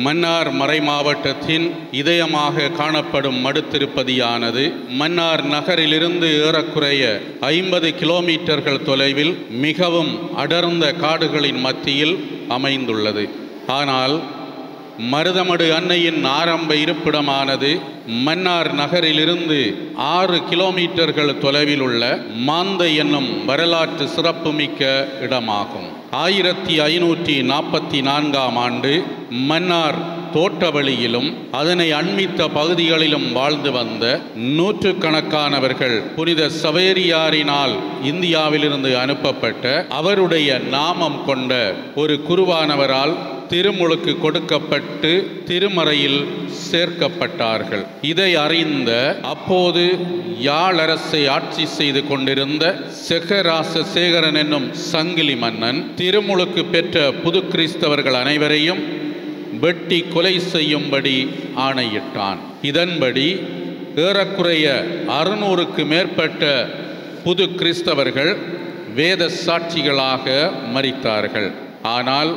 மன்னார் மறைமாவட்டத்தின் இதயமாக காணப்படும் மடுத்திருப்பதியானது மன்னார் நகரிலிருந்து ஏறக்குறைய ஐம்பது கிலோமீட்டர்கள் தொலைவில் மிகவும் அடர்ந்த காடுகளின் மத்தியில் அமைந்துள்ளது ஆனால் மருதமடு அன்னையின் ஆரம்ப இருப்பிடமானது மன்னார் நகரிலிருந்து ஆறு கிலோமீட்டர்கள் தொலைவில் உள்ள மாந்தை என்னும் வரலாற்று சிறப்புமிக்க இடமாகும் ஆயிரத்தி ஐநூற்றி நாற்பத்தி நான்காம் ஆண்டு மன்னார் தோட்டவழியிலும் அதனை அண்மித்த பகுதிகளிலும் வாழ்ந்து வந்த நூற்றுக்கணக்கானவர்கள் புனித சவேரியாரினால் இந்தியாவிலிருந்து அனுப்பப்பட்ட அவருடைய நாமம் கொண்ட ஒரு குருவானவரால் திருமுழுக்கு கொடுக்கப்பட்டு திருமறையில் சேர்க்கப்பட்டார்கள் இதை அறிந்த அப்போது யாழ் அரசை ஆட்சி செய்து கொண்டிருந்த செகராச சேகரன் என்னும் சங்கிலி மன்னன் திருமுழுக்கு பெற்ற புது கிறிஸ்தவர்கள் அனைவரையும் வெட்டி கொலை செய்யும்படி ஆணையிட்டான் இதன்படி ஏறக்குறைய அறுநூறுக்கு மேற்பட்ட புது கிறிஸ்தவர்கள் வேத சாட்சிகளாக மரித்தார்கள் ஆனால்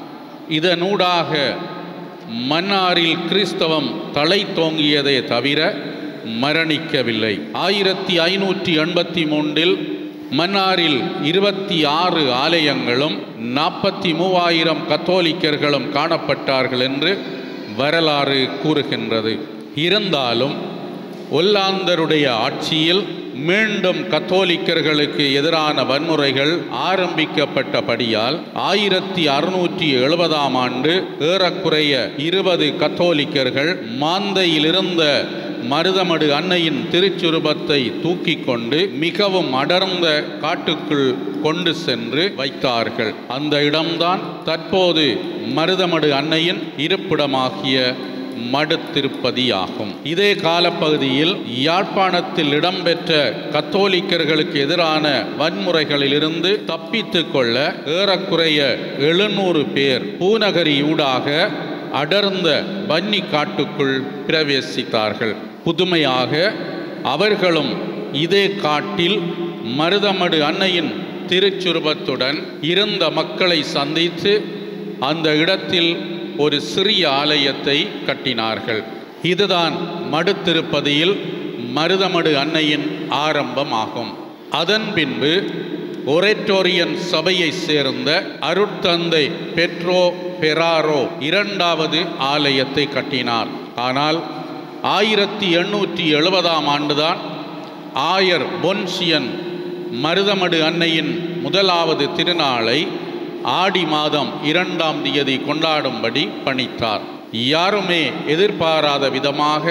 இதனூடாக மன்னாரில் கிறிஸ்தவம் தலை தோங்கியதே தவிர மரணிக்கவில்லை ஆயிரத்தி ஐநூற்றி எண்பத்தி மூன்றில் மன்னாரில் இருபத்தி ஆறு ஆலயங்களும் நாற்பத்தி மூவாயிரம் கத்தோலிக்கர்களும் காணப்பட்டார்கள் என்று வரலாறு கூறுகின்றது இருந்தாலும் ஒல்லாந்தருடைய ஆட்சியில் மீண்டும் கத்தோலிக்கர்களுக்கு எதிரான வன்முறைகள் ஆரம்பிக்கப்பட்டபடியால் ஆயிரத்தி அறுநூற்றி எழுபதாம் ஆண்டு ஏறக்குறைய இருபது கத்தோலிக்கர்கள் மாந்தையிலிருந்த மருதமடு அன்னையின் திருச்சுருபத்தை தூக்கி கொண்டு மிகவும் அடர்ந்த காட்டுக்குள் கொண்டு சென்று வைத்தார்கள் அந்த இடம்தான் தற்போது மருதமடு அன்னையின் இருப்பிடமாகிய மடுத்திருப்பதியாகும் இதே காலப்பகுதியில் யாழ்ப்பாணத்தில் இடம்பெற்ற கத்தோலிக்கர்களுக்கு எதிரான வன்முறைகளிலிருந்து தப்பித்துக் கொள்ள ஏறக்குறைய எழுநூறு பேர் பூநகரியூடாக அடர்ந்த வன்னி காட்டுக்குள் பிரவேசித்தார்கள் புதுமையாக அவர்களும் இதே காட்டில் மருதமடு அன்னையின் திருச்சுருபத்துடன் இருந்த மக்களை சந்தித்து அந்த இடத்தில் ஒரு சிறிய ஆலயத்தை கட்டினார்கள் இதுதான் மடுத்திருப்பதியில் மருதமடு அன்னையின் ஆரம்பமாகும் அதன் பின்பு ஒரேட்டோரியன் சபையை சேர்ந்த அருட்தந்தை பெட்ரோ பெராரோ இரண்டாவது ஆலயத்தை கட்டினார் ஆனால் ஆயிரத்தி எண்ணூற்றி எழுபதாம் ஆண்டுதான் ஆயர் பொன்சியன் மருதமடு அன்னையின் முதலாவது திருநாளை ஆடி மாதம் இரண்டாம் தேதி கொண்டாடும்படி பணித்தார் யாருமே எதிர்பாராத விதமாக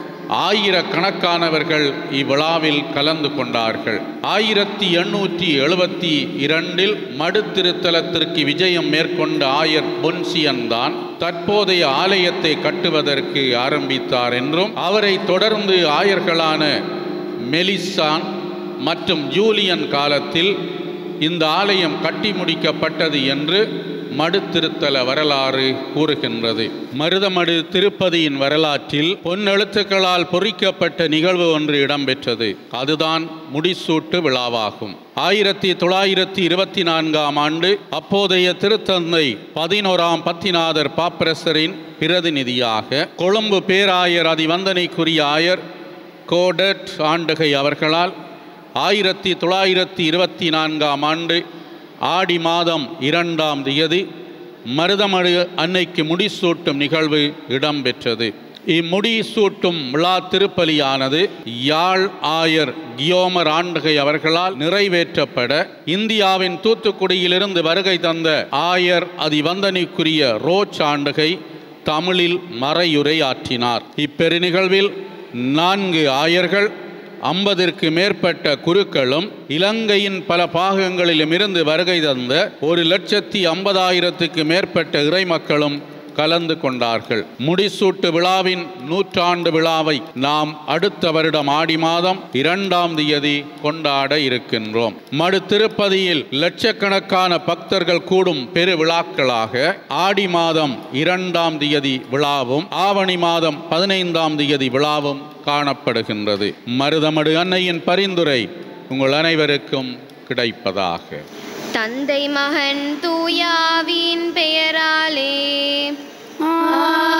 ஆயிரக்கணக்கானவர்கள் இவ்விழாவில் கலந்து கொண்டார்கள் ஆயிரத்தி எண்ணூற்றி எழுபத்தி இரண்டில் மடுத்திருத்தலத்திற்கு விஜயம் மேற்கொண்ட ஆயர் பொன்சியன் தான் தற்போதைய ஆலயத்தை கட்டுவதற்கு ஆரம்பித்தார் என்றும் அவரை தொடர்ந்து ஆயர்களான மெலிசான் மற்றும் ஜூலியன் காலத்தில் இந்த ஆலயம் கட்டி முடிக்கப்பட்டது என்று மடுத்திருத்தல வரலாறு கூறுகின்றது மருதமடு திருப்பதியின் வரலாற்றில் பொன்னெழுத்துக்களால் பொறிக்கப்பட்ட நிகழ்வு ஒன்று இடம்பெற்றது அதுதான் முடிசூட்டு விழாவாகும் ஆயிரத்தி தொள்ளாயிரத்தி இருபத்தி நான்காம் ஆண்டு அப்போதைய திருத்தந்தை பதினோராம் பத்திநாதர் பாப்பரசரின் பிரதிநிதியாக கொழும்பு பேராயர் அதிவந்தனைக்குரிய ஆயர் கோடட் ஆண்டகை அவர்களால் ஆயிரத்தி தொள்ளாயிரத்தி இருபத்தி நான்காம் ஆண்டு ஆடி மாதம் இரண்டாம் தேதி மருதமடு அன்னைக்கு முடிசூட்டும் நிகழ்வு இடம்பெற்றது இம்முடிசூட்டும் விழா திருப்பலியானது யாழ் ஆயர் கியோமர் ஆண்டகை அவர்களால் நிறைவேற்றப்பட இந்தியாவின் தூத்துக்குடியிலிருந்து வருகை தந்த ஆயர் அதிவந்தனைக்குரிய ரோச் ஆண்டகை தமிழில் மறையுரை ஆற்றினார் இப்பெருநிகழ்வில் நான்கு ஆயர்கள் ஐம்பதிற்கு மேற்பட்ட குருக்களும் இலங்கையின் பல பாகங்களிலும் இருந்து வருகை தந்த ஒரு லட்சத்தி ஐம்பதாயிரத்துக்கு மேற்பட்ட இறைமக்களும் கலந்து கொண்டார்கள் முடிசூட்டு விழாவின் நூற்றாண்டு விழாவை நாம் அடுத்த வருடம் ஆடி மாதம் இரண்டாம் தேதி கொண்டாட இருக்கின்றோம் மடு திருப்பதியில் லட்சக்கணக்கான பக்தர்கள் கூடும் பெரு விழாக்களாக ஆடி மாதம் இரண்டாம் தேதி விழாவும் ஆவணி மாதம் பதினைந்தாம் தேதி விழாவும் காணப்படுகின்றது மருதமடு அன்னையின் பரிந்துரை உங்கள் அனைவருக்கும் கிடைப்பதாக தந்தை மகன் தூயாவின் பெயராலே ஆ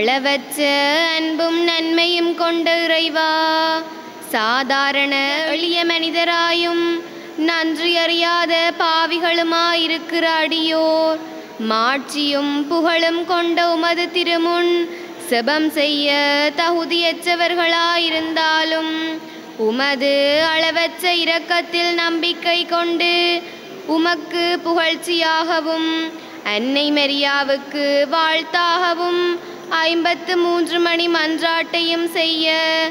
அளவற்ற அன்பும் நன்மையும் கொண்ட இறைவா சாதாரண எளிய மனிதராயும் நன்றி அறியாத பாவிகளுமாயிருக்கிற அடியோர் மாட்சியும் புகழும் கொண்ட உமது திருமுன் செபம் செய்ய தகுதியற்றவர்களாயிருந்தாலும் உமது அளவற்ற இரக்கத்தில் நம்பிக்கை கொண்டு உமக்கு புகழ்ச்சியாகவும் அன்னை மரியாவுக்கு வாழ்த்தாகவும் ஐம்பத்து மூன்று மணி மன்றாட்டையும் செய்ய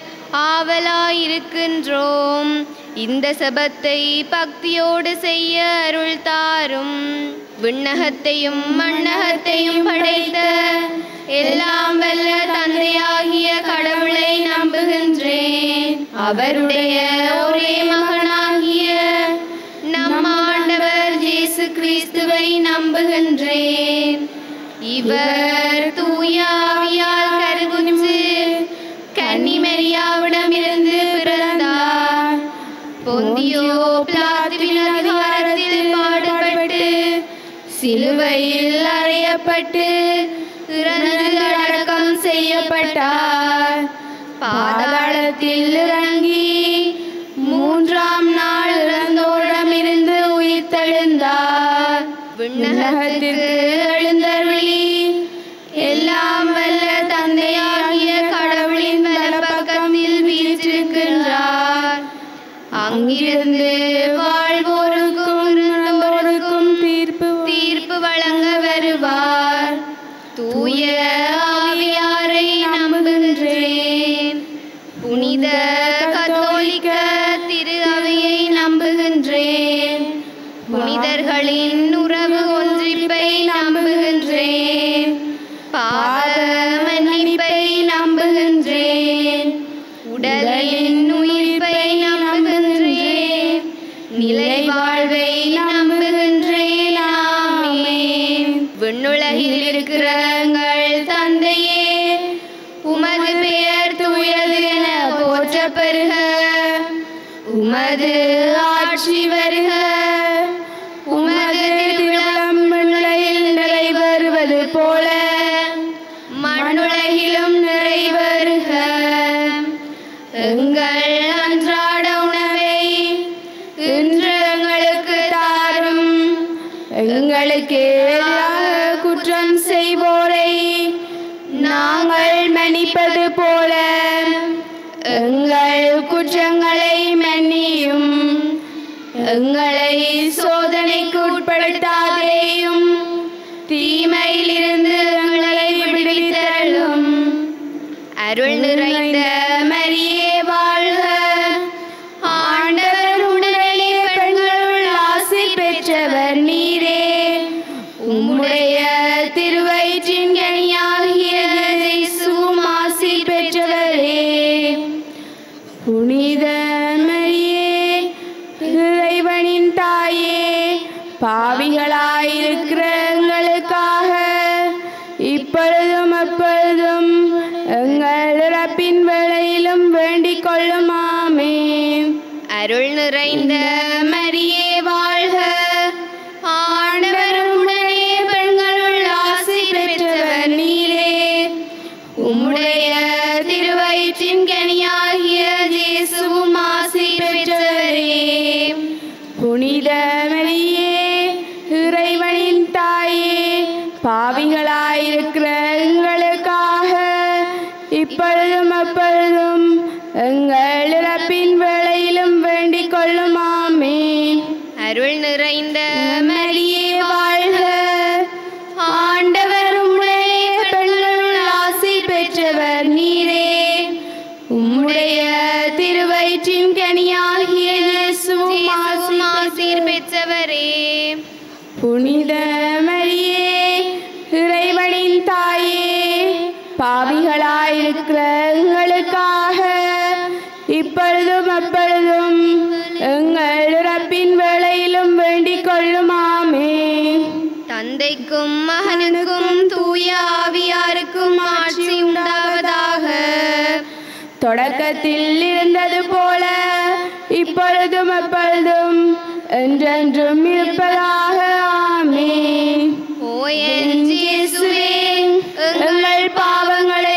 ஆவலாயிருக்கின்றோம் இந்த சபத்தை பக்தியோடு செய்ய அருள் தாரும் விண்ணகத்தையும் மண்ணகத்தையும் படைத்த எல்லாம் வல்ல தந்தையாகிய கடவுளை நம்புகின்றேன் அவருடைய ஒரே மகனாகிய நம் ஆண்டவர் இயேசு கிறிஸ்துவை நம்புகின்றேன் இவர் தூயாவியால் கருவுற்று கன்னிமரியாவிடமிருந்து பிறந்தார் பொந்தியோ பிளாத்துவின் அதிகாரத்தில் பாடுபட்டு சிலுவையில் அறையப்பட்டு இறந்து அடக்கம் செய்யப்பட்டார் பாதாளத்தில் இறங்கி மூன்றாம் நாள் இறந்தோடமிருந்து உயிர்த்தெழுந்தார் விண்ணகத்திற்கு எழுந்தருளி எல்லாம் வல்ல தந்தையாகிய கடவுளின் வலப்பக்கத்தில் வீற்றிருக்கின்றார் அங்கிருந்து வாழ்வோருக்கும் இறந்தோருக்கும் தீர்ப்பு தீர்ப்பு வழங்க வருவார் தூய ஆவியாரை நம்புகின்றேன் புனித கத்தோலிக்க திரு அவையை நம்புகின்றேன் புனிதர்களின் உறவு ஒன்றிப்பை நம்புகின்றேன் பாவ மன்னிப்பை நம்புகின்றேன் உடலின் உயிர்ப்பை நம்புகின்றேன் நிலை வாழ்வை நம்புகின்றேன் ஆமென் விண்ணுலகில் இருக்கிற எங்கள் தந்தையே உமது பெயர் தூயது என போற்ற பெறுக உமது ஆட்சி வருக உமது திருவிழம் விண்ணுலகில் நிறைவேறுவது போல மண்ணுலகிலும் நிறைவேறுக எங்கள் அன்றாட உணவை இன்று எங்களுக்கு தாரும் எங்களுக்கு எதிராக குற்றம் செய்வோரை நாங்கள் மன்னிப்பது போல எங்கள் குற்றங்களை மன்னியும் எங்களை சோதனைக்கு உட்படுத்தாதேயும் தீமையிலிருந்து எங்களை விடுவித்தருளும் அருள் நிறைந்த மரியே வாழ்க ஆண்டவர் உடனே பெண்களுள் ஆசி பெற்றவர் நீரே உம்முடைய திருவயிற்றின் கனியாகிய இயேசுவும் ஆசி பெற்றவரே புனித மரியே இறைவனின் தாயே பாவிகளாயிருக்கிற எங்களுக்காக இப்பொழுதும் அப்பொழுதும் எங்கள் இறப்பின் வேளையிலும் வேண்டிக் கொள்ளும் ஆமென் அருள் நிறைந்த மரியே வாழ்க ஆண்டவர் உடனே பெண்களுள் ஆசி பெற்றவர் நீரே உம்முடைய திருவயிற்றின் கனியாகிய இயேசுவும் ஆசி பெற்றவரே புனித மரியே இறைவனின் தாயே பாவிகளாயிருக்கிற எங்களுக்காக இப்பொழுதும் அப்பொழுதும் எங்கள் இறப்பின் வேளையிலும் வேண்டிக் கொள்ளும் ஆமென் அருள் நிறைந்த மரியே வாழ்க ஆண்டவர் உம்முடைய பெண்களுள் ஆசி பெற்றவர் நீரே உம்முடைய திருவயிற்றின் கனியாகிய இயேசுவும் ஆசீர் பெற்றவரே புனித மரியே இறைவனின் தாயே பாவிகளாயிருக்கிற எங்களுக்காக இப்பொழுதும் அப்பொழுதும் எங்கள் இறப்பின் வேளையிலும் வேண்டிக் கொள்ளும் ஆமென் தந்தைக்கும் மகனுக்கும் தூய ஆவியாருக்கும் ஆட்சி உண்டாவதாக தொடக்கத்தில் இருந்தது போல இப்பொழுதும் எப்பொழுதும் என்றென்றும் இருப்பதாக ஆமென் ஓ என் இயேசுவே எங்கள் பாவங்களை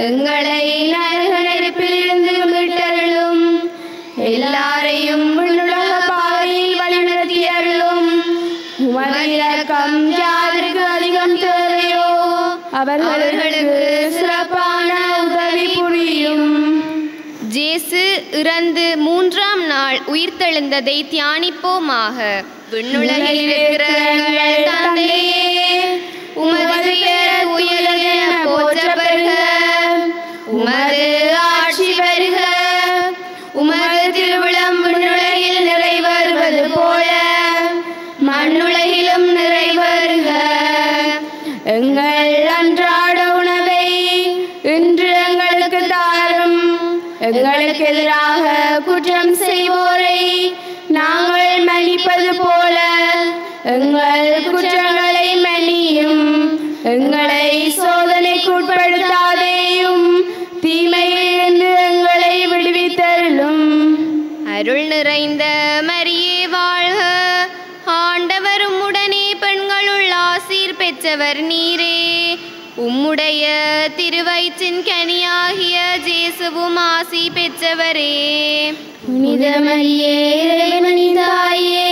எங்களை நரக நெருப்பிலிருந்து மீட்டருளும் எல்லாரையும் விண்ணுலக பாதையில் வழிநடத்தியருளும் உமது இரக்கம் யாருக்கு அதிகம் தேவையோ அவர்களுக்கு சிறப்பான உதவி புரியும் ஜேசு இறந்து மூன்றாம் நாள் உயிர்த்தெழுந்ததை தியானிப்போமாக விண்ணுலகில் இருக்கிற எங்கள் தந்தையே உமது பெயர் உயர்ந்தென போற்றப்பெறுக உமது ஆட்சி வருக உமது திருவிழம் விண்ணுலகில் நிறைவேறுவது போல மண்ணுலகிலும் நிறைவேறுக எங்கள் அன்றாட உணவை இன்று எங்களுக்கு தாரும் எங்களுக்கு எதிராக குற்றம் செய்வோரை நாங்கள் மன்னிப்பது போல எங்கள் குற்றங்களை மன்னியும் எங்களை சோதனைக்கு உட்படுத்தாதேயும் தீமையிலிருந்து எங்களை விடுவித்தருளும் அருள் நிறைந்த மரியே வாழ்க ஆண்டவரும் உடனே பெண்களுள் ஆசீர் பெற்றவர் நீரே உம்முடைய திருவயிற்றின் கனியாகிய ஜேசுவும் ஆசி பெற்றவரே புனித மரியே இறைவனின் தாயே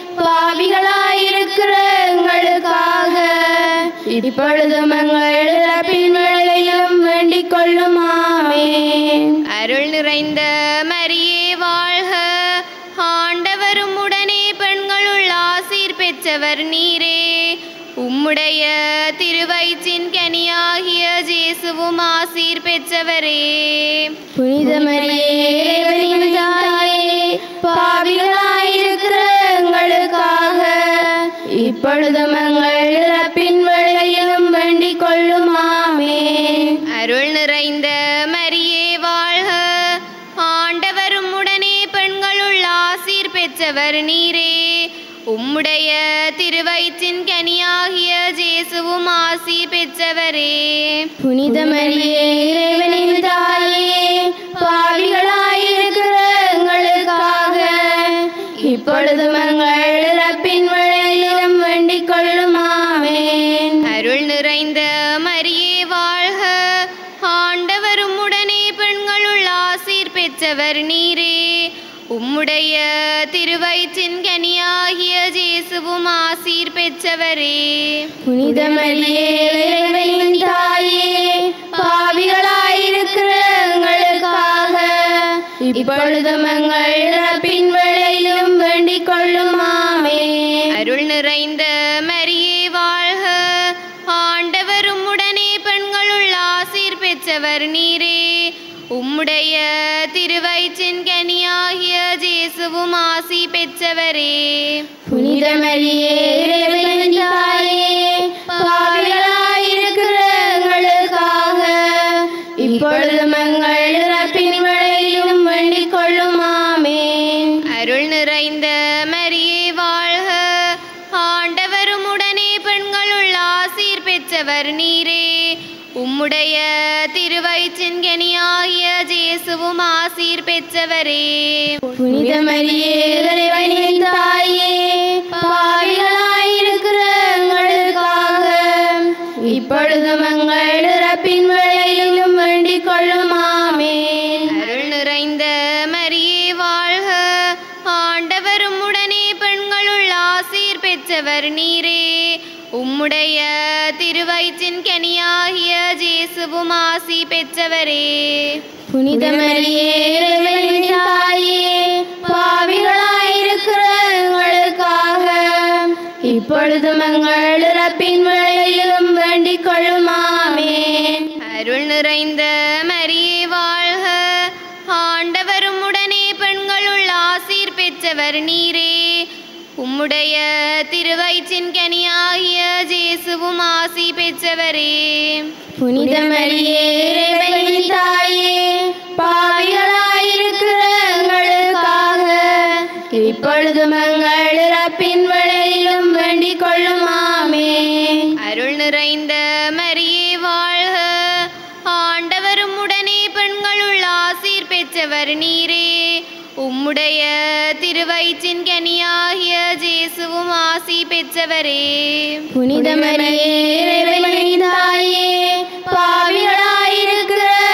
பாவிகளாயிருக்கிற எங்களுக்காக இப்பொழுதும் எங்கள் இறப்பின் வேளையிலும் வேண்டிக் கொள்ளும் ஆமென். அருள் நிறைந்த மரியே வாழ்க ஆண்டவரும் உடனே பெண்களுள் ஆசீர் பெற்றவர் நீரே உம்முடைய திருவயிற்றின் கனியாகிய ஜேசுவும் ஆசீர் பெற்றவரே புனித மரியே இறைவனின் தாயே பாவிகளாயிருக்கிற எங்களுக்காக இப்பொழுதும் எங்கள் இறப்பின் வேளையிலும் வேண்டிக் கொள்ளும் ஆமென். அருள் நிறைந்த மரியே வாழ்க ஆண்டவரும் உடனே பெண்களுள் ஆசீர் பெற்றவர் நீரே உம்முடைய திருவயிற்றின் கனியாகிய ஜேசுவும் ஆசி பெற்றவரே புனித மரியே இறைவனின் தாயே பாவிகளாயிருக்கிற எங்களுக்காக இப்பொழுதும் எங்கள் இறப்பின் வேளையிலும் வேண்டிக் கொள்ளும் ஆமென். அருள் நிறைந்த மரியே வாழ்க ஆண்டவரும் உடனே பெண்களுள் ஆசீர் பெற்றவர் நீரே உம்முடைய திருவயிற்றின் கனியாகிய ஜேசுவும் ஆசீர் பெற்றவரே புனித மரியே இறைவனின் தாயே பாவிகளாயிருக்கிற எங்களுக்காக இப்பொழுதும் எங்கள் இறப்பின் வேளையிலும் வேண்டிக் கொள்ளும் ஆமென். அருள் நிறைந்த மரியே வாழ்க ஆண்டவரும் உடனே பெண்களுள் ஆசீர் பெற்றவர் நீரே உம்முடைய திருவயிற்றின் கனியாகிய ஜேசுவும் ஆசி பெற்றவரே புனித மரியே இறைவனின் தாயே பாவிகளாயிருக்கிற எங்களுக்காக இப்பொழுதும் எங்கள் இறப்பின் வேளையிலும் வேண்டிக் கொள்ளும் ஆமென். அருள் நிறைந்த மரியே வாழ்க ஆண்டவரும் உடனே பெண்களுள் ஆசீர் பெற்றவர் நீரே உம்முடைய திருவயிற்றின் கனியாகிய ஜேசுவும் ஆசீர் பெற்றவரே புனித மரியே இறைவனின் தாயே பாவிகளாயிருக்கிற எங்களுக்காக இப்பொழுதும் எங்கள் இறப்பின் வேளையிலும் வேண்டிக் கொள்ளும் ஆமென். அருள் நிறைந்த மரியே வாழ்க ஆண்டவரும் உடனே பெண்களுள் ஆசீர் பெற்றவர் நீரே உம்முடைய திருவயிற்றின் கனியாகிய ஜேசுவும் ஆசி பெற்றவரே புனித மரியே இறைவனின் தாயே பாவிகளாயிருக்கிற எங்களுக்காக இப்பொழுதும் எங்கள் இறப்பின் வேளையிலும் வேண்டிக் கொள்ளும் ஆமென். அருள் நிறைந்த மரியே வாழ்க ஆண்டவரும் உடனே பெண்களுள் ஆசீர் பெற்றவர் நீரே உம்முடைய திருவயிற்றின் கனியாகிய ஜேசுவும் ஆசி பெற்றவரே புனித மரியே இறைவனின் தாயே பாவிகளாயிருக்கிற எங்களுக்காக இப்பொழுதும் எங்கள் இறப்பின் வேளையிலும் வேண்டிக் கொள்ளும் ஆமென். அருள் நிறைந்த மரியே வாழ்க ஆண்டவரும் உடனே பெண்களுள் ஆசீர் பெற்றவர் நீரே உம்முடைய திருவயிற்றின் கனியாகிய ஜேசுவும் ஆசி பெற்றவரே புனித மரியே இறைவனின் தாயே பாவிகளாயிருக்கிற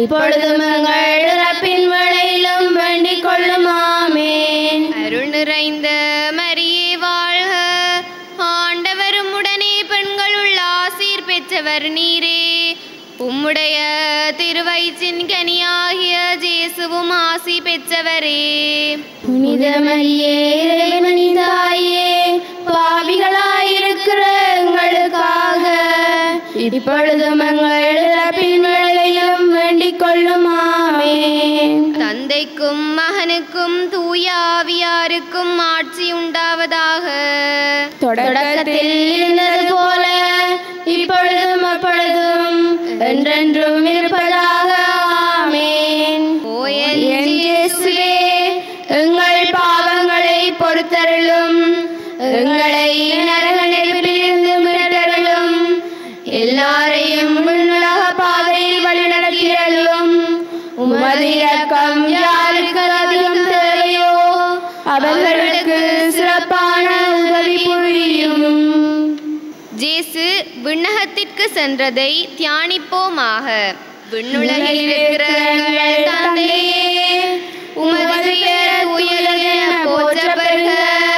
இப்பொழுதும் எங்கள் இறப்பின் வேளையிலும் வேண்டிக் கொள்ளும் ஆமேன் அருள் நிறைந்த மரியே வாழ்க ஆண்டவரும் உடனே பெண்களுள் ஆசீர் பெற்றவர் நீரே உம்முடைய திருவயிற்றின் கனியாகிய ஜேசுவும் ஆசி பெற்றவரே புனித மரியே இறைவனின் தாயே பாவிகளாயிருக்கிற எங்களுக்காக இப்பொழுதும் எங்கள் இறப்பின் வேளையிலும் வேண்டிக் கொள்ளும் ஆமேன் தந்தைக்கும் மகனுக்கும் தூய ஆவியாருக்கும் ஆட்சி உண்டாவதாக தொடக்கத்தில் இருந்தது போல இப்பொழுதும் அப்பொழுதும் என்றென்றும் இருப்பதாக ஆமேன் ஓ என் இயேசுவே எங்கள் பாவங்களை பொறுத்தருளும் எங்களை நரக நெருப்பிலிருந்து மீட்டருளும் எல்லாரையும் விண்ணுலக பாதையில் வழிநடத்தியருளும் உமது இரக்கம் யாருக்கு அதிகம் தேவையோ அவர்களுக்கு சிறப்பான உதவி புரியும் ஜேசு விண்ணகத்திற்கு சென்றதை தியானிப்போமாக விண்ணுலகில் இருக்கிற எங்கள் தந்தையே உமது பெயர் உயர்ந்தென போற்றப் பெறுக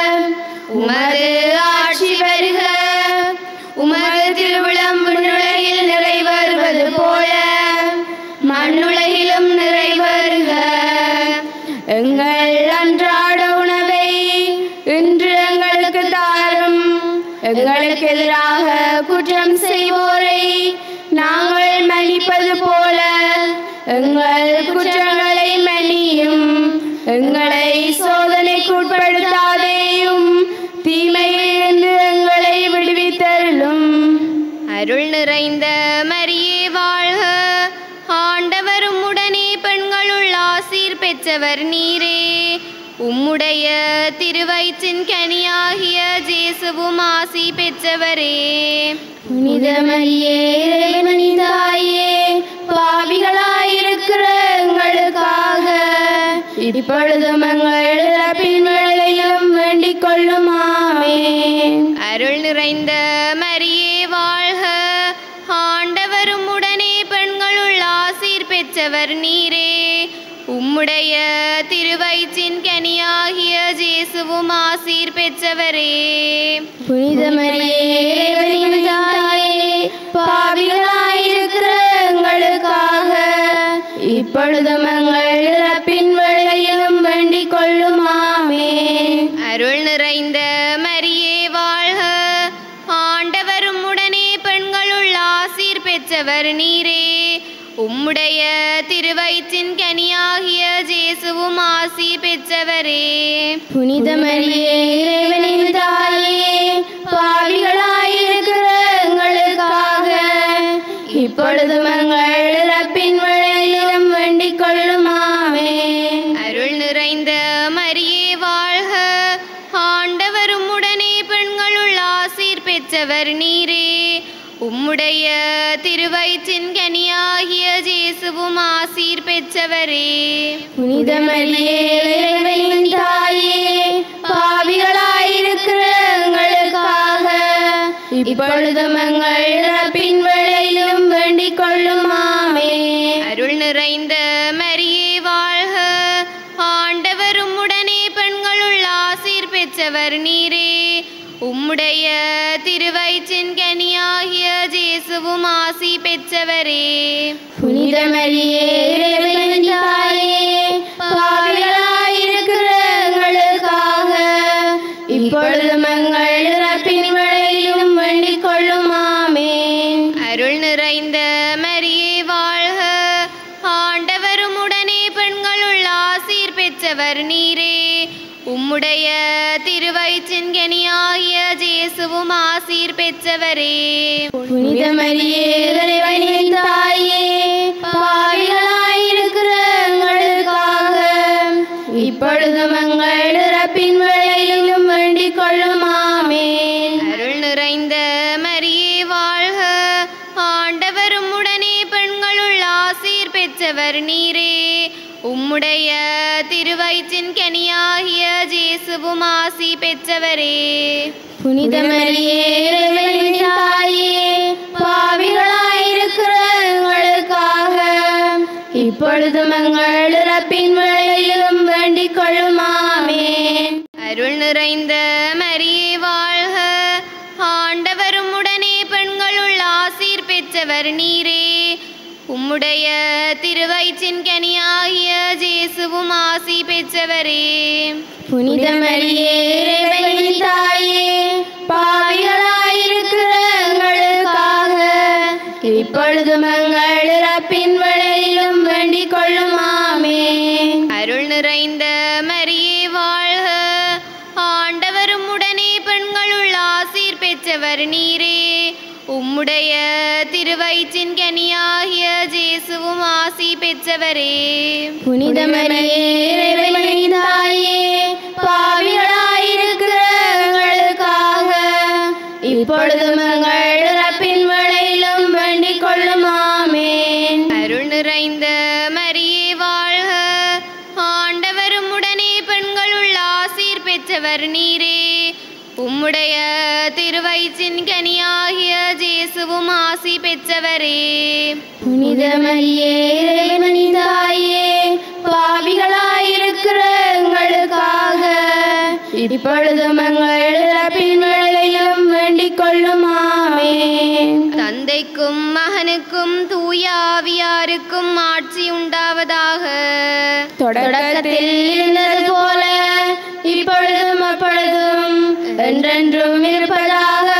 உமது ஆட்சி வருக உமது திருவிழம் விண்ணுலகில் நிறைவேறுவது போல மண்ணுலகிலும் நிறைவேறுக எங்கள் அன்றாட உணவை இன்று எங்களுக்கு தாரும் எங்களுக்கு எதிராக குற்றம் செய்வோரை நாங்கள் மன்னிப்பது போல எங்கள் குற்றங்களை மன்னியும் எங்களை சோதனைக்கு உட்படுத்தாதேயும் தீமையிலிருந்து எங்களை விடுவித்தருளும் அருள் நிறைந்த மரியே வாழ்க ஆண்டவரும் உடனே பெண்களுள் ஆசீர் பெற்றவர் நீரே உம்முடைய திருவயிற்றின் கனியாகிய ஜேசுவும் ஆசி பெற்றவரே புனித மரியே இறைவனின் தாயே பாவிகளாயிருக்கிற எங்களுக்காக இப்பொழுதும் எங்கள் இறப்பின் வேளையிலும் வேண்டிக் கொள்ளும் ஆமேன் அருள் நிறைந்த மரியே வாழ்க ஆண்டவரும் உடனே பெண்களுள் ஆசீர் பெற்றவர் நீரே உம்முடைய திருவயிற்றின் கனியாகிய ஜேசுவும் ஆசீர் பெற்றவரே புனித மரியே இறைவனின் தாயே பாவிகளாயிருக்கிற எங்களுக்காக இப்பொழுதும் எங்கள் இறப்பின் வேளையிலும் வேண்டிக் கொள்ளும் ஆமேன் அருள் நிறைந்த மரியே வாழ்க ஆண்டவரும் உடனே பெண்களுள் ஆசீர் பெற்றவர் நீரே உம்முடைய திருவயிற்றின் கனியாகிய ஜேசுவும் ஆசி பெற்றவரே புனித மரியே இறைவனின் தாயே பாவிகளாயிருக்கிற எங்களுக்காக இப்பொழுதும் எங்கள் இறப்பின் வேளையிலும் வேண்டிக் கொள்ளும் ஆமேன் அருள் நிறைந்த மரியே வாழ்க ஆண்டவரும் உடனே பெண்களுள் ஆசீர் பெற்றவர் நீரே உம்முடைய திருவயிற்றின் கனியாகிய ஜேசுவும் ஆசீர் பெற்றவரே புனித மரியே இறைவனின் தாயே பாவிகளாயிருக்கிற எங்களுக்காக இப்பொழுதும் எங்கள் இறப்பின் வேளையிலும் வேண்டிக் கொள்ளும் ஆமேன் அருள் நிறைந்த மரியே வாழ்க ஆண்டவரும் உடனே பெண்களுள் ஆசீர் பெற்றவர் நீரே உம்முடைய திருவயிற்றின் கனியாகிய ஜேசுவும் ஆசி பெற்றவரே புனித மரியே இறைவனின் தாயே பாவிகளாயிருக்கிற எங்களுக்காக இப்பொழுதும் எங்கள் இறப்பின் வேளையிலும் வேண்டிக் கொள்ளும் ஆமேன் அருள் நிறைந்த மரியே வாழ்க ஆண்டவரும் உடனே பெண்களுள் ஆசீர் பெற்றவர் நீரே உம்முடைய திருவயிற்றின் கனியாகிய ஜேசுவும் ஆசீர் பெற்றவரே புனித மரியே இறைவனின் தாயே பாவிகளாயிருக்கிற எங்களுக்காக இப்பொழுதும் எங்கள் இறப்பின் வேளையிலும் வேண்டிக் கொள்ளும் ஆமேன் அருள் நிறைந்த மரியே வாழ்க ஆண்டவரும் உடனே பெண்களுள் ஆசீர் பெற்றவர் நீரே உம்முடைய திருவயிற்றின் கனியாகிய ஜேசுவும் ஆசி பெற்றவரே புனித மரியே இறைவனின் தாயே பாவிகளாயிருக்கிற எங்களுக்காக இப்பொழுதும் எங்கள் இறப்பின் வேளையிலும் வேண்டிக் கொள்ளும் ஆமென் அருள் நிறைந்த மரியே வாழ்க ஆண்டவரும் உடனே பெண்களுள் ஆசீர் பெற்றவர் நீரே உம்முடைய திருவயிற்றின் கனியாகிய ஜேசுவும் ஆசி பெற்றவரே புனித மரியே இறைவனின் தாயே பாவிகளாயிருக்கிற எங்களுக்காக இப்பொழுதும் எங்கள் இறப்பின் வேளையிலும் வேண்டிக் கொள்ளும் ஆமென் அருள் நிறைந்த மரியே வாழ்க ஆண்டவரும் உடனே பெண்களுள் ஆசீர் பெற்றவர் நீரே உம்முடைய திருவயிற்றின் கனியாகிய ஜேசுவும் ஆசி பெற்றவரே புனித மரியே இறைவனின் தாயே பாவிகளாயிருக்கிற எங்களுக்காக இப்பொழுதும் எங்கள் இறப்பின் வேளையிலும் வேண்டிக் கொள்ளும் ஆமென் அருள் நிறைந்த மரியே வாழ்க ஆண்டவரும் உடனே பெண்களுள் ஆசீர் பெற்றவர் நீரே உம்முடைய திருவயிற்றின் கனியாகிய ஜேசுவும் ஆசி பெற்றவரே புனித மரியே இறைவனின் தாயே பாவிகளாயிருக்கிற எங்களுக்காக இப்பொழுதும் எங்கள் இறப்பின் வேளையிலும் வேண்டிக் கொள்ளும் ஆமென் தந்தைக்கும் மகனுக்கும் தூய ஆவியாருக்கும் ஆட்சி உண்டாவதாக தொடக்கத்தில் இருந்தது போல இப்பொழுதும் அப்பொழுதும் என்றென்றும் இருப்பதாக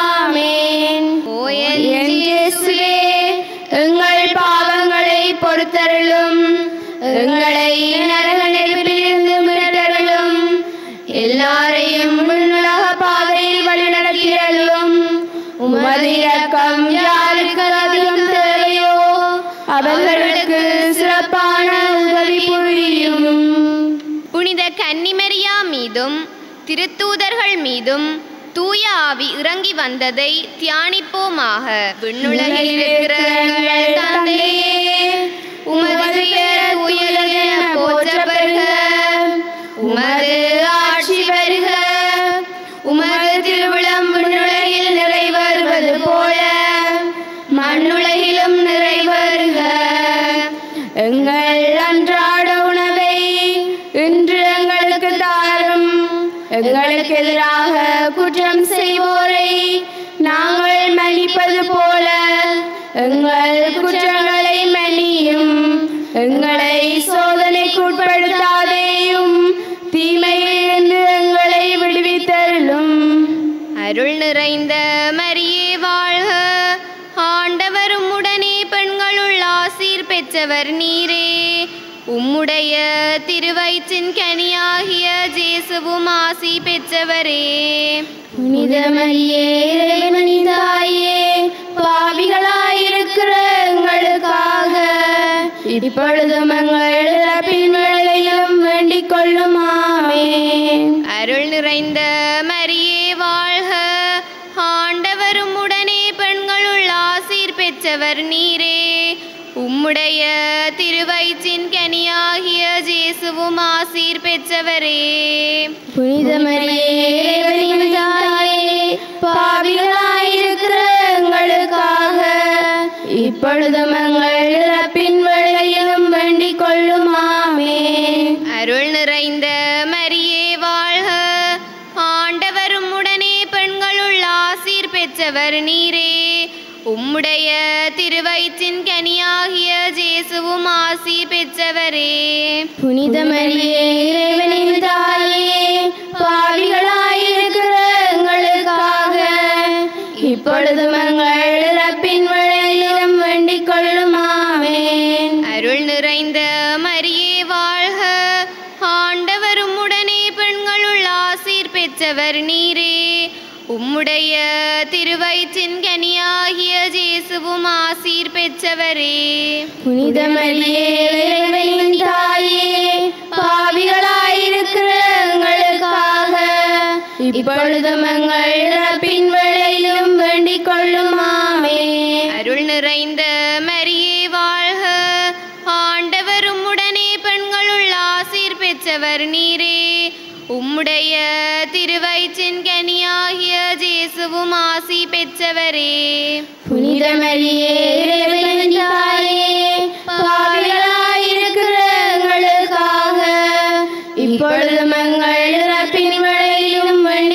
ஆமென் ஓ என் என் இயேசுவே எங்கள் பாவங்களை பொறுத்தருளும் எங்களை நரக நெருப்பிலிருந்து மீட்டருளும் எல்லாரையும் உலக பாதையில் வழிநடத்தியருளும் உமது இரக்கம் யாருக்கு அதிகம் தேவையோ அவர்களுக்கு சிறப்பான உதவி புரியும் புனித கன்னிமரியா மீதும் திருத்தூதர்கள் மீதும் தூய ஆவி இறங்கி வந்ததை தியானிப்போமாக விண்ணுலகில் இருக்கிற எங்கள் தந்தையே உமது பெயர் உயர்ந்தென போற்றப்பெறுக உமது ஆட்சி வருக உமது திருவிழம் விண்ணுலகில் நிறைவேறுவது போல மண்ணுலகிலும் நிறைவேறுக எங்கள் அன்றாட உணவை இன்று எங்களுக்கு தாரும் எங்களுக்கு எதிராக குற்றம் செய்வோரை நாங்கள் மன்னிப்பது போல எங்கள் குற்றங்களை மன்னியும் எங்களை சோதனைக்குட்படுத்தாதேயும் தீமையிலிருந்து எங்களை விடுவித்தருளும் அருள் நிறைந்த மரியே வாழ்க ஆண்டவரும் உடனே பெண்களுள் ஆசீர் பெற்றவர் நீரே உம்முடைய திருவயிற்றின் கனியாகிய ஜேசுவும் ஆசி பெற்றவரே புனித மரியே இறைவனின் தாயே பாவிகளாயிருக்கிற எங்களுக்காக இப்பொழுதும் எங்கள் இறப்பின் வேளையிலும் வேண்டிக் கொள்ளும் ஆமென் அருள் நிறைந்த மரியே வாழ்க ஆண்டவரும் உடனே பெண்களுள் ஆசீர் பெற்றவர் நீரே உம்முடைய திருவயிற்றின் கனியாகிய ஜேசுவும் ஆசீர் பெற்றவரே புனித மரியே இறைவனின் தாயே பாவிகளாயிருக்கிற எங்களுக்காக இப்பொழுதும் எங்கள் இறப்பின் வேளையிலும் வேண்டிக் கொள்ளும் ஆமென் அருள் நிறைந்த மரியே வாழ்க ஆண்டவரும் உடனே பெண்களுள் ஆசீர் பெற்றவர் நீரே உம்முடைய திருவயிற்றின் கனியாகிய ஜேசுவும் ஆசி பெற்றவரே புனித மரியே இறைவனின் தாயே பாவிகளாயிருக்கிற எங்களுக்காக இப்பொழுதும் எங்கள் இறப்பின் வேளையிலும் வேண்டிக் கொள்ளும் ஆமென் அருள் நிறைந்த மரியே வாழ்க ஆண்டவரும் உடனே பெண்களுள் ஆசீர் பெற்றவர் நீரே உம்முடைய திருவயிற்றின் கனியாகிய ஜேசுவும் ஆசீர் பெற்றவரே புனித மரியே இறைவனின் தாயே பாவிகளாயிருக்கிற எங்களுக்காக இப்பொழுதும் எங்கள் இறப்பின் வேளையிலும் வேண்டிக் கொள்ளும் ஆமென் அருள் நிறைந்த மரியே வாழ்க ஆண்டவரும் உடனே பெண்களுள் ஆசீர் பெற்றவர் நீரே உம்முடைய திருவயிற்றின் கனியாகிய ஜேசுவும் ஆசி பெற்றவரே புனித மரியே இறைவனின் தாயே பாவிகளாயிருக்கிற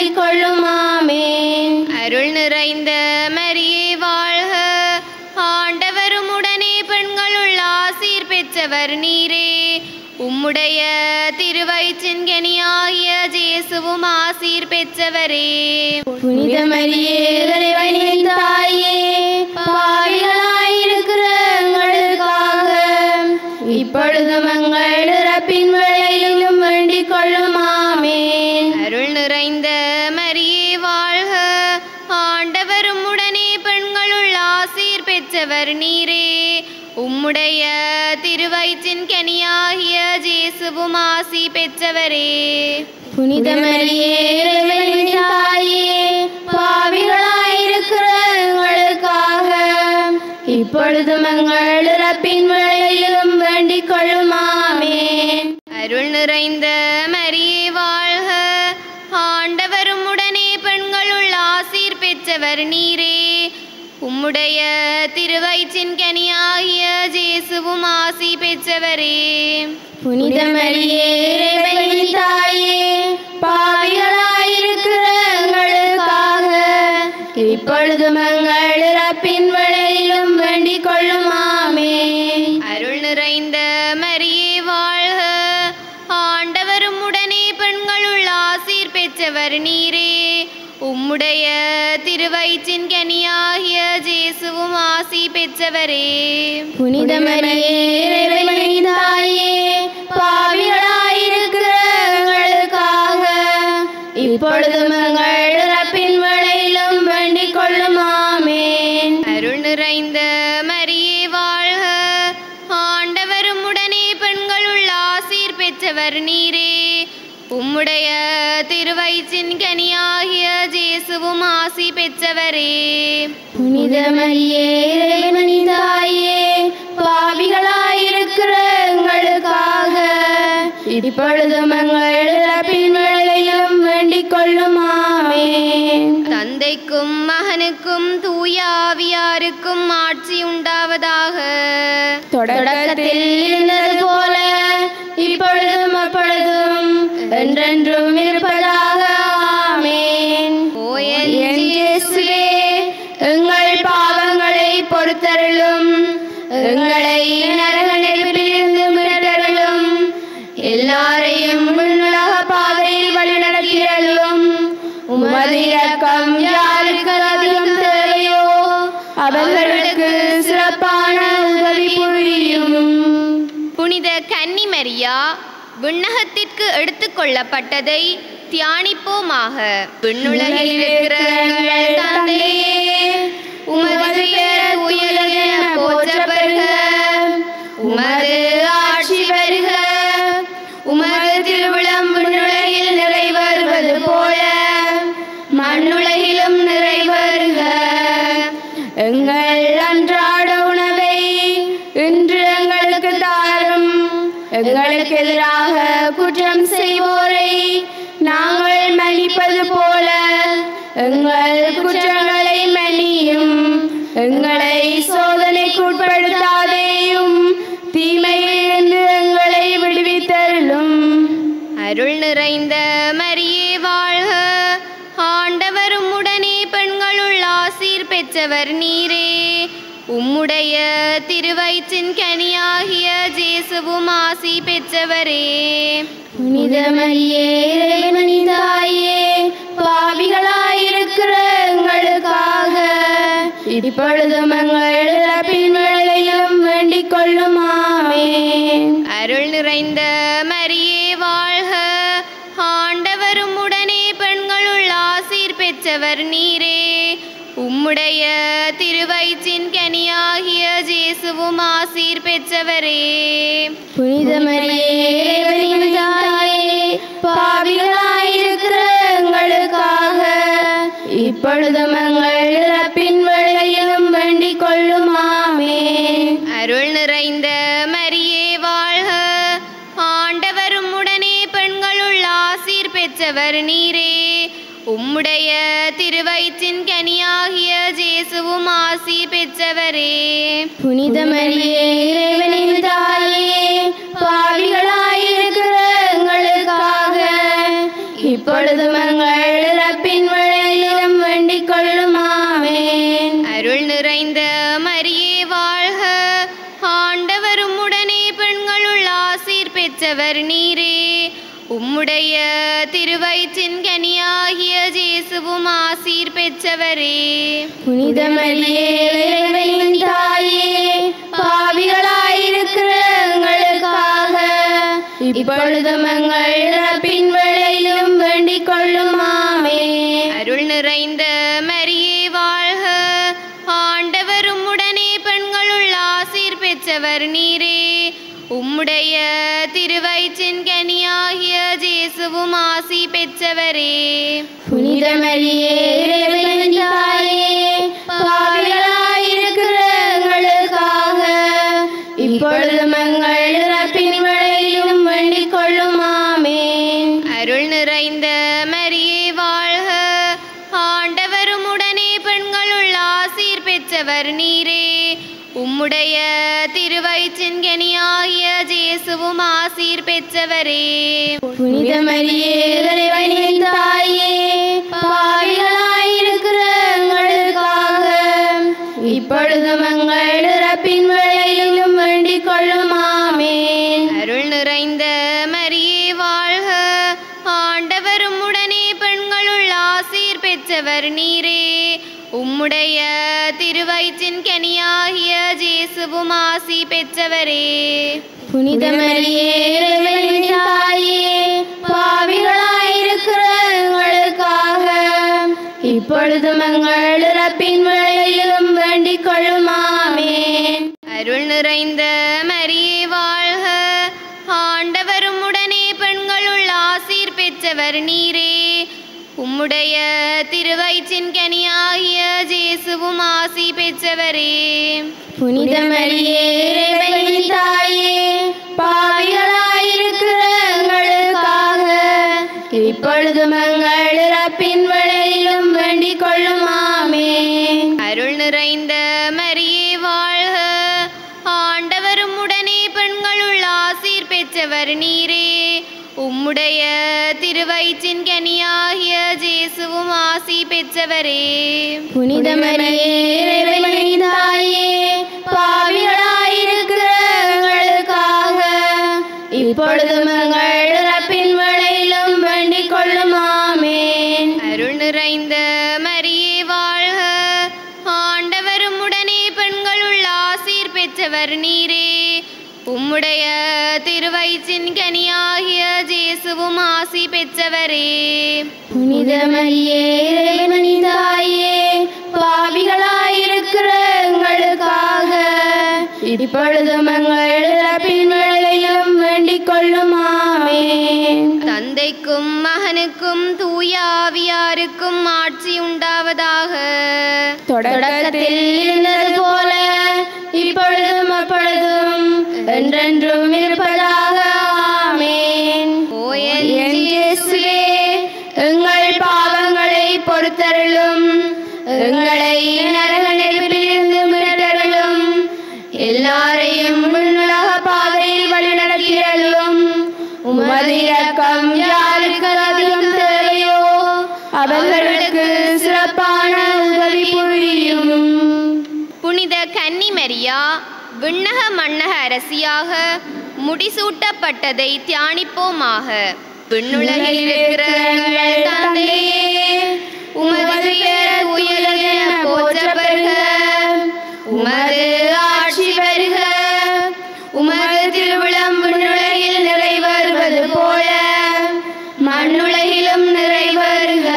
வேண்டிக் கொள்ளும் ஆமேன் அருள் நிறைந்த மரியே வாழ்க ஆண்டவரும் உடனே பெண்களுள் ஆசீர் பெற்றவர் நீரே உம்முடைய திருவயிற்றின் கனியாகிய ஜேசுவும் ஆசீர் பெற்றவரே புனித மரியே இறைவனின் தாயே பாவிகளாயிருக்கிற எங்களுக்காக இப்பொழுதும் எங்கள் இறப்பின் வேளையிலும் வேண்டிக் கொள்ளும் ஆமேன் அருள் நிறைந்த மரியே வாழ்க ஆண்டவரும் உடனே பெண்களுள் ஆசீர் பெற்றவர் நீரே உம்முடைய திருவயிற்றின் கனியாகிய ஜேசுவும் ஆசி பெற்றவரே புனித மரியே இறைவனின் தாயே பாவிகளாயிருக்கிற எங்களுக்காக இப்பொழுதும் எங்கள் இறப்பின் வேளையிலும் வேண்டிக் கொள்ளும் ஆமேன் அருள் நிறைந்த மரியே வாழ்க ஆண்டவரும் உடனே பெண்களுள் ஆசீர் பெற்றவர் நீரே உம்முடைய திருவயிற்றின் கனியாகிய ஜேசுவும் ஆசி பெற்றவரே புனித மரியே இறைவனின் தாயே பாவிகளாயிருக்கிற எங்களுக்காக இப்பொழுதும் எங்கள் இறப்பின் வேளையிலும் வேண்டிக் கொள்ளும் ஆமேன் அருள் நிறைந்த மரியே வாழ்க ஆண்டவரும் உடனே பெண்களுள் ஆசீர் பெற்றவர் நீரே உம்முடைய திருவயிற்றின் கனியாகிய ஜேசுவும் ஆசி பெற்றவரே புனித மரியே இறைவனின் தாயே பாவிகளாயிருக்கிற எங்களுக்காக இப்பொழுதும் எங்கள் இறப்பின் வேளையிலும் வேண்டிக் கொள்ளும் ஆமேன் அருள் நிறைந்த மரியே வாழ்க ஆண்டவரும் உடனே பெண்களுள் ஆசீர் பெற்றவர் நீரே உம்முடைய திருவயிற்றின் கனியாகிய ஜேசுவும் ஆசி பெற்றவரே புனித மரியே இறைவனின் தாயே பாவிகளாயிருக்கிற எங்களுக்காக இப்பொழுதும் எங்கள் இறப்பின் வேளையிலும் வேண்டிக் கொள்ளும் ஆமேன் தந்தைக்கும் மகனுக்கும் தூய ஆவியாருக்கும் ஆட்சி உண்டாவதாக தொடக்கத்தில் இருந்தது போல இப்பொழுதும் அப்பொழுதும் என்றென்றும் இருப்பதாக ஆமேன் ஓ என் இயேசுவே எங்கள் பாவங்களை பொறுத்தருளும் எங்களை நரக நெருப்பிலிருந்து மீட்டருளும் எல்லாரையும் விண்ணுலக பாதையில் வழிநடத்தியருளும் உமது இரக்கம் யாருக்கு அதிகம் தேவையோ அவர்களுக்கு சிறப்பான உதவி புரியும் புனித கன்னிமரியா விண்ணகத்திற்கு எடுத்துக்கொள்ளப்பட்டதை தியானிப்போமாக விண்ணுலகில் இருக்கிற எங்கள் தந்தையே உமது பெயர் உயர்ந்தென போற்றப் பெறுக உமது ஆட்சி வருக உமது திருவிழம் விண்ணுலகில் நிறைவேறுவது போல மண்ணுலகிலும் நிறைவேறுக எங்கள் அன்றாட உணவை இன்று எங்களுக்கு தாரும் எங்களுக்கு எதிராக குற்றம் செய்வோரை நாங்கள் மன்னிப்பது போல எங்கள் குற்றங்களை மன்னியும் எங்களை சோதனைக்கு உட்படுத்தாதேயும் தீமையிலிருந்து எங்களை விடுவித்தருளும் அருள் நிறைந்த மரியே வாழ்க ஆண்டவரும் உடனே பெண்களுள் ஆசீர் பெற்றவர் நீரே உம்முடைய திருவயிற்றின் கனியாகிய ஜேசுவும் ஆசி பெற்றவரே புனித மரியே இறைவனின் தாயே பாவிகளாயிருக்கிற எங்களுக்காக இப்பொழுதும் எங்கள் இறப்பின் வேளையிலும் வேண்டிக் கொள்ளும் ஆமேன் அருள் நிறைந்த மரியே வாழ்க ஆண்டவரும் உடனே பெண்களுள் ஆசீர் பெற்றவர் நீரே உம்முடைய திருவயிற்றின் கனியாகிய ஜேசுவும் ஆசீர் பெற்றவரே புனித மரியே இறைவனின் தாயே பாவிகளாயிருக்கிற எங்களுக்காக இப்பொழுதும் எங்கள் இறப்பின் வேளையிலும் வேண்டிக் கொள்ளும் ஆமேன் அருள் நிறைந்த மரியே வாழ்க ஆண்டவரும் உடனே பெண்களுள் ஆசீர் பெற்றவர் நீரே உம்முடைய திருவயிற்றின் கனியாகிய ஜேசுவும் ஆசி பெற்றவரே புனித மரியே இறைவனின் தாயே பாவிகளாயிருக்கிற எங்களுக்காக இப்பொழுதும் எங்கள் இறப்பின் பெற்றவரே புனித மரியே இறைவனின் தாயே பாவிகளாயிருக்கிற எங்களுக்காக இப்பொழுதும் எங்கள் இறப்பின் வேளையிலும் வேண்டிக் கொள்ளும் ஆமே அருள் நிறைந்த மரியே வாழ்க ஆண்டவரும் உடனே பெண்களுள் ஆசீர் பெற்றவர் நீரே உம்முடைய திருவயிற்றின் கனியாகிய ஜேசுவும் ஆசி பெற்றவரே புனித மரியே இறைவனின் தாயே பாவிகளாயிருக்கிற எங்களுக்காக இப்பொழுதும் எங்கள் இறப்பின் வேளையிலும் வேண்டிக் கொள்ளும் ஆமே அருள் நிறைந்த மரியே வாழ்க ஆண்டவரும் உடனே பெண்களுள் ஆசீர் பெற்றவர் நீரே உம்முடைய திருவயிற்றின் கனியாகிய ஜேசுவும் ஆசீர் பெற்றவரே புனித மரியே இறைவனின் தாயே பாவிகளாயிருக்கிற எங்களுக்காக இப்பொழுதும் எங்கள் இறப்பின் வேளையிலும் வேண்டிக் கொள்ளும் ஆமேன் அருள் நிறைந்த மரியே வாழ்க ஆண்டவரும் உடனே பெண்களுள் ஆசீர் பெற்றவர் நீரே உம்முடைய திருவயிற்றின் கனியாகிய ஜேசுவும் ஆசி பெற்றவரே புனித மரியே இறைவனின் தாயே பாவிகளாயிருக்கிற எங்களுக்காக இப்பொழுதும் எங்கள் இறப்பின் வேளையிலும் வேண்டிக் கொள்ளும் ஆமேன் அருள் நிறைந்த மரியே வாழ்க ஆண்டவரும் உடனே பெண்களுள் ஆசீர் பெற்றவர் நீரே உம்முடைய திருவயிற்றின் கனியாகிய ஜேசுவும் ஆசி பெற்றவரே புனித மரியே இறைவனின் தாயே பாவிகளாயிருக்கிற எங்களுக்காக இப்பொழுதும் எங்கள் இறப்பின் வேளையிலும் வேண்டிக் கொள்ளும் ஆமேன் அருள் நிறைந்த மரியே வாழ்க ஆண்டவரும் உடனே பெண்களுள் ஆசீர் பெற்றவர் நீரே உம்முடைய திருவயிற்றின் கனியாகிய ஜேசுவும் ஆசி பெற்றவரே புனித மரியே இறைவனின் தாயே பாவிகளாயிருக்கிற எங்களுக்காக இப்பொழுதும் எங்கள் இறப்பின் வேளையிலும் வேண்டிக் கொள்ளும் ஆமேன் அருள் நிறைந்த மரியே வாழ்க ஆண்டவரும் உடனே பெண்களுள் ஆசீர் பெற்றவர் நீரே உம்முடைய திருவயிற்றின் கனியாகிய ஜேசுவும் ஆசி பெற்றவரே புனித மரியே இறைவனின் தாயே பாவிகளாயிருக்கிற எங்களுக்காக இப்பொழுதும் எங்கள் இறப்பின் வேளையிலும் வேண்டிக் கொள்ளும் ஆமேன் தந்தைக்கும் மகனுக்கும் தூய ஆவியாருக்கும் ஆட்சி உண்டாவதாக தொடக்கத்தில் இருந்தது போல இப்பொழுதும் அப்பொழுதும் என்றென்றும் இருப்பதாக ஆமேன் ஓ என் என் இயேசுவே எங்கள் பாவங்களை பொறுத்தருளும் எங்களை நரக நெருப்பிலிருந்து மீட்டருளும் எல்லாரையும் உலக பாதையில் வழிநடத்தியருளும் உமது இரக்கம் யாருக்கு அதிகம் தேவையோ அவர்களுக்கு சிறப்பான உதவி புரியும் புனித கன்னிமரியா விண்ணக மன்னக அரசியாக முடிசூட்டப்பட்டதை தியானிப்போமாக விண்ணுலகில் இருக்கிற எங்கள் தந்தையே உமது பெயர் உயர்ந்தென போற்றப் பெறுக உமது ஆட்சி வருக உமது திருவிழம் விண்ணுலகில் நிறைவேறுவது போல மண்ணுலகிலும் நிறைவேறுக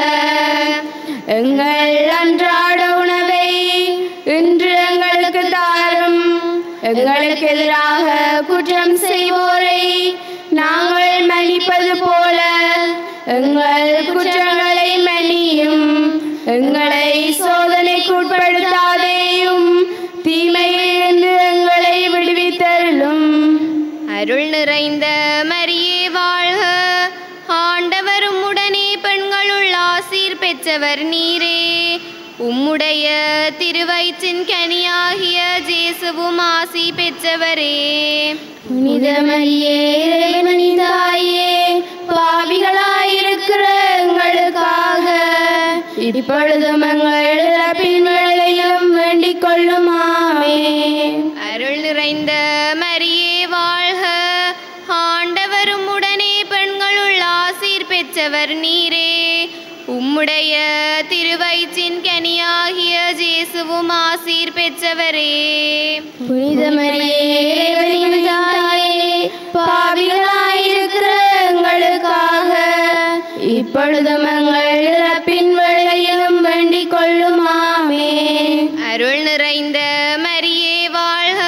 எங்கள் அன்றாட உணவை இன்று எங்களுக்கு தாரும் எங்களுக்கு எதிராக குற்றம் செய்வோரை நாங்கள் மன்னிப்பது போல எங்கள் குற்றங்களை மன்னியும் எங்களை சோதனைக்கு உட்படுத்தாதேயும் தீமையிலிருந்து எங்களை விடுவித்தருளும் அருள் நிறைந்த மரியே வாழ்க ஆண்டவரும் உடனே பெண்களுள் ஆசீர் பெற்றவர் நீரே உம்முடைய திருவயிற்றின் கனியாகிய ஜேசுவும் ஆசி பெற்றவரே புனித மரியே இறைவனின் தாயே பாவிகளாயிருக்கிற எங்களுக்காக இப்பொழுதும் எங்கள் இறப்பின் வேளையிலும் வேண்டிக் கொள்ளும் ஆமென். அருள் நிறைந்த மரியே வாழ்க ஆண்டவரும் உடனே பெண்களுள் ஆசீர் பெற்றவர் நீரே உம்முடைய உம்முடைய திருவயிற்றின் கனியாகிய ஜேசுவும் ஆசீர் பெற்றவரே புனித மரியே இறைவனின் தாயே பாவிகளாயிருக்கிற எங்களுக்காக இப்பொழுதும் எங்கள் இறப்பின் வேளையிலும் வேண்டிக் கொள்ளுமாமே அருள் நிறைந்த மரியே வாழ்க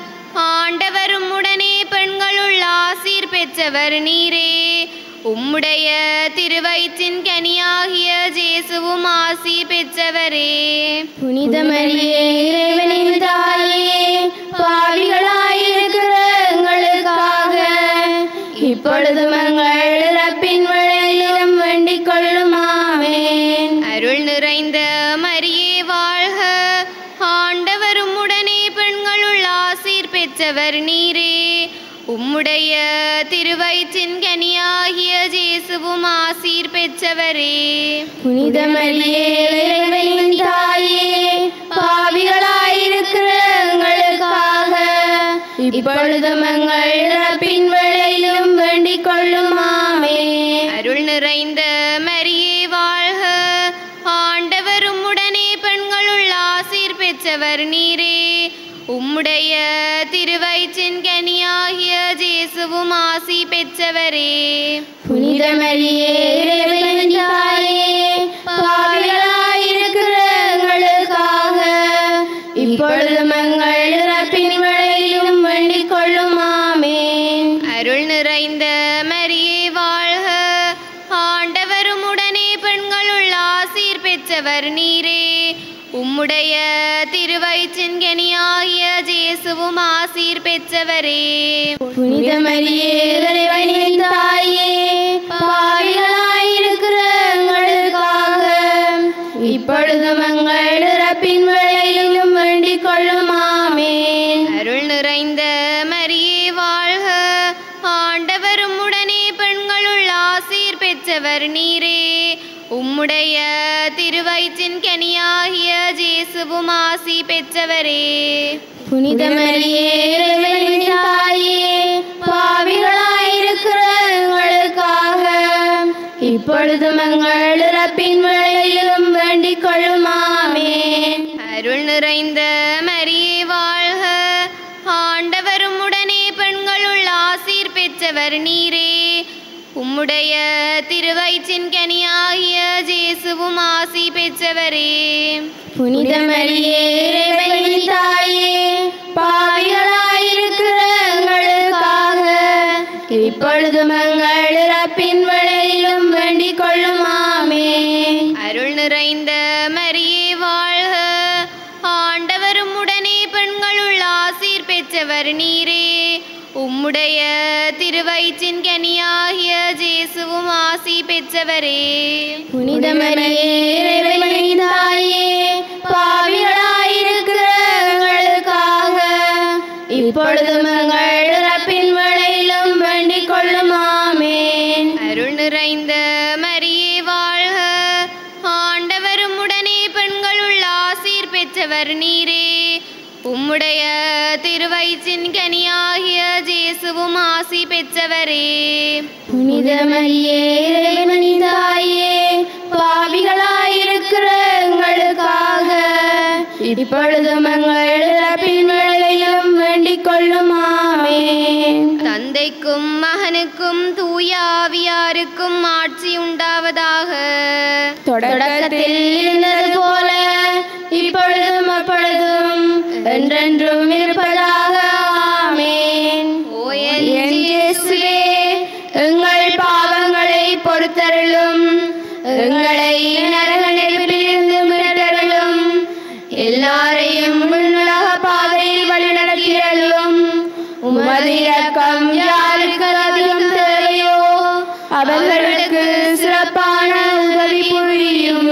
ஆண்டவரும் உடனே பெண்களுள் ஆசீர் பெற்றவர் நீரே உம்முடைய திருவயிற்றின் கனியாகிய ஜேசுவும் ஆசீர் பெற்றவரே புனித மரியே இறைவனின் தாயே பாவிகளாயிருக்கிற எங்களுக்காக இப்பொழுதும் எங்கள் இறப்பின் வேளையிலும் வேண்டிக் கொள்ளுமாமே அருள் நிறைந்த மரியே வாழ்க ஆண்டவரும் உடனே பெண்களுள் ஆசீர் பெற்றவர் நீரே உம்முடைய திருவயிற்றின் கனியாகிய ஜேசுவும் ஆசீர் பெற்றவரே புனித மரியே இறைவனின் தாயே பாவிகளாயிருக்கிற எங்களுக்காக இப்பொழுதும் எங்கள் இறப்பின் வேளையிலும் வேண்டிக் கொள்ளுமாமே அருள் நிறைந்த மரியே வாழ்க ஆண்டவரும் உடனே பெண்களுள் ஆசீர் பெற்றவர் நீரே உம்முடைய திருவயிற்றின் கனியாகிய ஜேசுவும் ஆசி பெற்றவரே புனித மரியே இறைவனின் தாயே பாவிகளாயிருக்கிற எங்களுக்காக இப்பொழுதும் எங்கள் இறப்பின் வேளையிலும் வேண்டிக் கொள்ளுமாமே அருள் நிறைந்த மரியே வாழ்க ஆண்டவரும் உடனே பெண்களுள் ஆசீர் பெற்றவர் நீரே உம்முடைய திருவயிற்றின் கனியாகிய ஜேசுவும் ஆசீர் பெற்றவரே புனித மரியே இறைவனின் தாயே பாவிகளாயிருக்கிற எங்களுக்காக இப்பொழுதும் எங்கள் இறப்பின் வேளையிலும் வேண்டிக் கொள்ளுமாமே அருள் நிறைந்த மரியே வாழ்க ஆண்டவரும் உடனே பெண்களுள் ஆசீர் பெற்றவர் நீரே உம்முடைய திருவயிற்றின் கனியாகிய ஜேசுவும் ஆசி பெற்றவரே புனித மரியே இறைவனின் தாயே பாவிகளாயிருக்கிற எங்களுக்காக இப்பொழுதும் எங்கள் இறப்பின் வேளையிலும் வேண்டிக் கொள்ளுமாமே அருள் நிறைந்த மரியே வாழ்க ஆண்டவரும் உடனே பெண்களுள் ஆசீர் பெற்றவர் நீரே உம்முடைய திருவயிற்றின் கனியாகிய ஜேசுவும் ஆசி பெற்றவரே புனித மரியே இறைவனின் தாயே பாவிகளாயிருக்கிற எங்களுக்காக இப்பொழுதும் எங்கள் இறப்பின் வேளையிலும் வேண்டிக் கொள்ளுமாமே அருள் நிறைந்த மரியே வாழ்க ஆண்டவரும் உடனே பெண்களுள் ஆசீர் பெற்றவர் நீரே உம்முடைய திருவயிற்றின் கனியாகிய ஜேசுவும் ஆசி பெற்றவரே புனித மரியே இறைவனின் தாயே பாவிகளாயிருக்கிற எங்களுக்காக இப்பொழுதும் எங்கள் இறப்பின் வேளையிலும் வேண்டிக் கொள்ளுமாமே அருள் நிறைந்த மரியே வாழ்க ஆண்டவரும் உடனே பெண்களுள் ஆசீர் பெற்றவர் நீரே உம்முடைய திருவயிற்றின் கனியாகிய ஜேசுவும் ஆசி பெற்றவரே புனித மரியே இறைவனின் தாயே பாவிகளாயிருக்கிற எங்களுக்காக இப்பொழுதும் எங்கள் இறப்பின் வேளையிலும் வேண்டிக் கொள்ளுமாமே தந்தைக்கும் மகனுக்கும் தூய ஆவியாருக்கும் ஆட்சி உண்டாவதாக தொடக்கத்தில் இருந்தது போல இப்பொழுதும் அப்பொழுதும் என்றென்றும் இருப்பதாக ஆமென் ஓ என் இயேசுவே எங்கள் பாவங்களை பொறுத்தருளும் எங்களை நரக நெருப்பிலிருந்து மீட்டருளும் எல்லாரையும் விண்ணுலக பாதையில் வழிநடத்தியருளும் உமது இரக்கம் யாருக்கு அதிகம் தேவையோ அவர்களுக்கு சிறப்பான உதவி புரியும்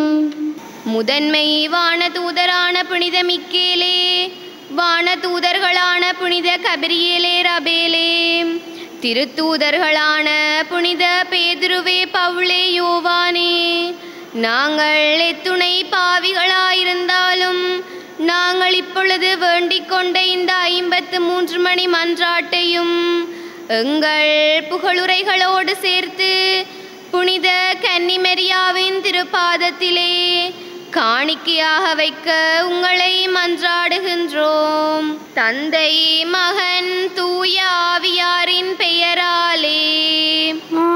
முதன்மை வானதூதரான புனித மிக்கேலே வானதூதர்களான புனித கபிரியேலே ரபேலே திருத்தூதர்களான புனித பேதுருவே பவுளே யோவானே நாங்கள் எத்துணை பாவிகளாயிருந்தாலும் நாங்கள் இப்பொழுது வேண்டிக் கொண்ட இந்த ஐம்பத்து மூன்று மணி மன்றாட்டையும் எங்கள் புகழுரைகளோடு சேர்த்து புனித கன்னிமரியாவின் திருப்பாதத்திலே காணிக்கையாக வைக்க உங்களை மன்றாடுகின்றோம் தந்தை மகன் தூய ஆவியாரின் பெயராலே